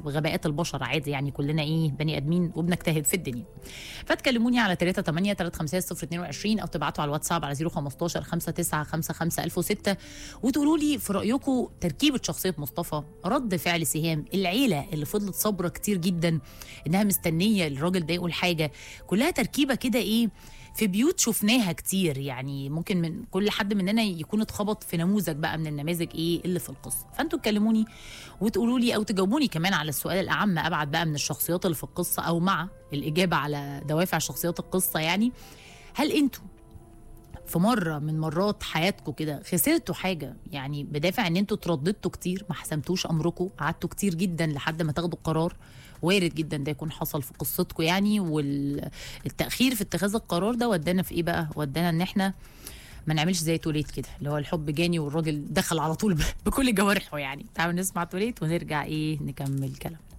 وغباءات البشر عادي يعني كلنا ايه بني ادمين وبنجتهد في الدنيا فتكلموني على 3 8 3 5 0 22 او تبعتوا على الواتساب على 015 59 55 1006 وتقولوا لي في رايكم تركيبه شخصيه مصطفى رد فعل سهام العيله اللي فضلت صابره كتير جدا انها مستنيه الراجل ده يقول حاجه كلها تركيبه كده ايه في بيوت شفناها كتير يعني ممكن من كل حد مننا يكون اتخبط في نموذج بقى من النماذج ايه اللي في القصه فانتوا تكلموني وتقولوا لي او تجاوبوني كمان على السؤال الاعم ابعد بقى من الشخصيات اللي في القصه او مع الاجابه على دوافع شخصيات القصه يعني هل انتوا في مره من مرات حياتكم كده خسرتوا حاجه يعني بدافع ان انتوا ترددتوا كتير ما حسمتوش امركم قعدتوا كتير جدا لحد ما تاخدوا قرار وارد جدا ده يكون حصل في قصتكم يعني والتاخير في اتخاذ القرار ده ودانا في ايه بقى ودانا ان احنا ما نعملش زي توليت كده اللي هو الحب جاني والراجل دخل على طول ب- بكل جوارحه يعني تعالوا نسمع توليت ونرجع ايه نكمل كلام